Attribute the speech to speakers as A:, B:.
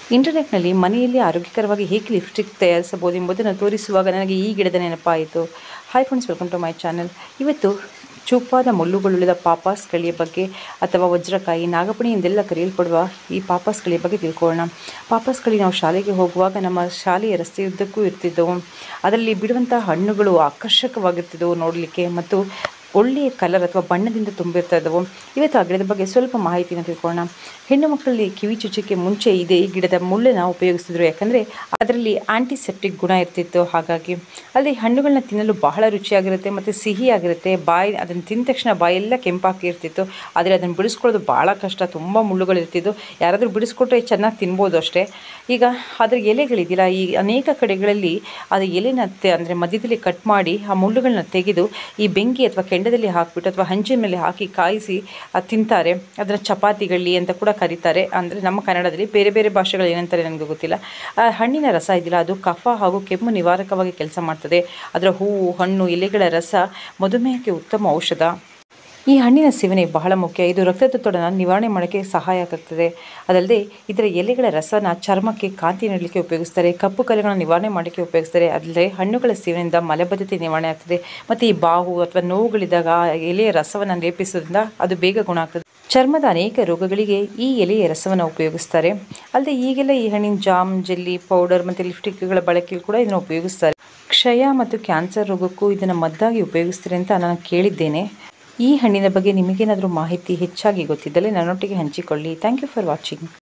A: ಇಂಟರ್ನೆಟ್ನಲ್ಲಿ ಮನೆಯಲ್ಲಿ ಆರೋಗ್ಯಕರವಾಗಿ ಹೇಗೆ ಲಿಪ್ಸ್ಟಿಕ್ ತಯಾರಿಸಬಹುದು ಎಂಬುದನ್ನು ತೋರಿಸುವಾಗ ನನಗೆ ಈ ಗಿಡದ ನೆನಪಾಯಿತು hi friends welcome to my channel ಇವತ್ತು ಚೂಪಾದ ಮುಳ್ಳುಗಳುಳಿದ ಪಾಪಾಸ್ ಕಳಿಯ ಬಗ್ಗೆ ಅಥವಾ ವಜ್ರಕಾಯಿ ನಾಗಪಣಿ ಎಂದೆಲ್ಲ ಕರೆಯಲ್ಪಡುವ ಈ ಪಾಪಾಸ್ ಕಳಿಯ ಬಗ್ಗೆ ತಿಳ್ಕೊಳ್ಳೋಣ ಪಾಪಾಸ್ ಕಳಿ ನಾವು ಶಾಲೆಗೆ ಹೋಗುವಾಗ ನಮ್ಮ ಶಾಲೆಯ ರಸ್ತೆಯುದ್ದಕ್ಕೂ ಇರ್ತಿದ್ದವು ಅದರಲ್ಲಿ ಬಿಡುವಂಥ ಹಣ್ಣುಗಳು ಆಕರ್ಷಕವಾಗಿರ್ತಿದ್ದವು ನೋಡಲಿಕ್ಕೆ ಮತ್ತು ಒಳ್ಳೆಯ ಕಲರ್ ಅಥವಾ ಬಣ್ಣದಿಂದ ತುಂಬಿರ್ತಾ ಇದ್ದವು ಇವತ್ತು ಆ ಗಿಡದ ಬಗ್ಗೆ ಸ್ವಲ್ಪ ಮಾಹಿತಿನ ತಿಳ್ಕೊಳ್ಳೋಣ ಹೆಣ್ಣು ಮಕ್ಕಳಲ್ಲಿ ಕಿವಿ ಚುಚ್ಚಕ್ಕೆ ಮುಂಚೆ ಇದೆ ಈ ಗಿಡದ ಮುಳ್ಳನ್ನು ಉಪಯೋಗಿಸ್ತಿದ್ರು ಯಾಕಂದರೆ ಅದರಲ್ಲಿ ಆಂಟಿಸೆಪ್ಟಿಕ್ ಗುಣ ಇರ್ತಿತ್ತು ಹಾಗಾಗಿ ಅಲ್ಲದೆ ಈ ಹಣ್ಣುಗಳನ್ನ ತಿನ್ನಲು ಬಹಳ ರುಚಿಯಾಗಿರುತ್ತೆ ಮತ್ತು ಸಿಹಿಯಾಗಿರುತ್ತೆ ಬಾಯಿ ಅದನ್ನು ತಿಂದ ತಕ್ಷಣ ಬಾಯೆಲ್ಲ ಕೆಂಪಾಗಿ ಇರ್ತಿತ್ತು ಆದರೆ ಅದನ್ನು ಬಿಡಿಸ್ಕೊಳ್ಳೋದು ಭಾಳ ಕಷ್ಟ ತುಂಬ ಮುಳ್ಳುಗಳಿರ್ತಿದ್ದು ಯಾರಾದರೂ ಬಿಡಿಸ್ಕೊಟ್ರೆ ಚೆನ್ನಾಗಿ ತಿನ್ಬೋದು ಅಷ್ಟೇ ಈಗ ಅದರ ಎಲೆಗಳಿದಿಲ್ಲ ಈ ಅನೇಕ ಕಡೆಗಳಲ್ಲಿ ಅದು ಎಲೆನ ತೆ ಅಂದರೆ ಮಧ್ಯದಲ್ಲಿ ಕಟ್ ಮಾಡಿ ಆ ಮುಳ್ಳುಗಳನ್ನ ತೆಗೆದು ಈ ಬೆಂಕಿ ಅಥವಾ ಕೆಂಡದಲ್ಲಿ ಹಾಕಿಬಿಟ್ಟು ಅಥವಾ ಹಂಚಿನ ಮೇಲೆ ಹಾಕಿ ಕಾಯಿಸಿ ಅದು ತಿಂತಾರೆ ಅದನ್ನು ಚಪಾತಿಗಳ್ಳಿ ಅಂತ ಕೂಡ ಕರೀತಾರೆ ಅಂದರೆ ನಮ್ಮ ಕನ್ನಡದಲ್ಲಿ ಬೇರೆ ಬೇರೆ ಭಾಷೆಗಳು ಏನಂತಾರೆ ನನಗೆ ಗೊತ್ತಿಲ್ಲ ಆ ಹಣ್ಣಿನ ರಸ ಇದೆಯಲ್ಲ ಅದು ಕಫ ಹಾಗೂ ಕೆಮ್ಮು ನಿವಾರಕವಾಗಿ ಕೆಲಸ ಮಾಡ್ತದೆ ಅದರ ಹೂವು ಹಣ್ಣು ಎಲೆಗಳ ರಸ ಮಧುಮೇಹಕ್ಕೆ ಉತ್ತಮ ಔಷಧ ಈ ಹಣ್ಣಿನ ಸೇವನೆ ಬಹಳ ಮುಖ್ಯ ಇದು ರಕ್ತದೊತ್ತಡನ ನಿವಾರಣೆ ಮಾಡೋಕ್ಕೆ ಸಹಾಯ ಆಗ್ತದೆ ಅದಲ್ಲದೆ ಇದರ ಎಲೆಗಳ ರಸನ ಚರ್ಮಕ್ಕೆ ಕಾಂತಿ ನೀಡಲಿಕ್ಕೆ ಉಪಯೋಗಿಸ್ತಾರೆ ಕಪ್ಪು ಕಲೆಗಳನ್ನು ನಿವಾರಣೆ ಮಾಡೋಕ್ಕೆ ಉಪಯೋಗಿಸ್ತಾರೆ ಅದಲ್ಲದೆ ಹಣ್ಣುಗಳ ಸೇವನೆಯಿಂದ ಮಲಬದ್ಧತೆ ನಿವಾರಣೆ ಆಗ್ತದೆ ಮತ್ತು ಈ ಬಾವು ಅಥವಾ ನೋವುಗಳಿದ್ದಾಗ ಆ ಎಲೆಯ ರಸವನ್ನು ಲೇಪಿಸೋದ್ರಿಂದ ಅದು ಬೇಗ ಗುಣ ಆಗ್ತದೆ ಚರ್ಮದ ಅನೇಕ ರೋಗಗಳಿಗೆ ಈ ಎಲೆಯ ರಸವನ್ನು ಉಪಯೋಗಿಸ್ತಾರೆ ಅಲ್ಲದೆ ಈಗೆಲ್ಲ ಈ ಹಣ್ಣಿನ ಜಾಮ್ ಜೆಲ್ಲಿ ಪೌಡರ್ ಮತ್ತು ಲಿಪ್ಸ್ಟಿಕ್ಗಳ ಬಳಕೆಯಲ್ಲಿ ಕೂಡ ಇದನ್ನು ಉಪಯೋಗಿಸ್ತಾರೆ ಕ್ಷಯ ಮತ್ತು ಕ್ಯಾನ್ಸರ್ ರೋಗಕ್ಕೂ ಇದನ್ನು ಮದ್ದಾಗಿ ಉಪಯೋಗಿಸ್ತಾರೆ ಅಂತ ನಾನು ಕೇಳಿದ್ದೇನೆ ಈ ಹಣ್ಣಿನ ಬಗ್ಗೆ ನಿಮಗೇನಾದರೂ ಮಾಹಿತಿ ಹೆಚ್ಚಾಗಿ ಗೊತ್ತಿದ್ದಲ್ಲಿ ನನ್ನೊಟ್ಟಿಗೆ ಹಂಚಿಕೊಳ್ಳಿ ಥ್ಯಾಂಕ್ ಯು ಫಾರ್ ವಾಚಿಂಗ್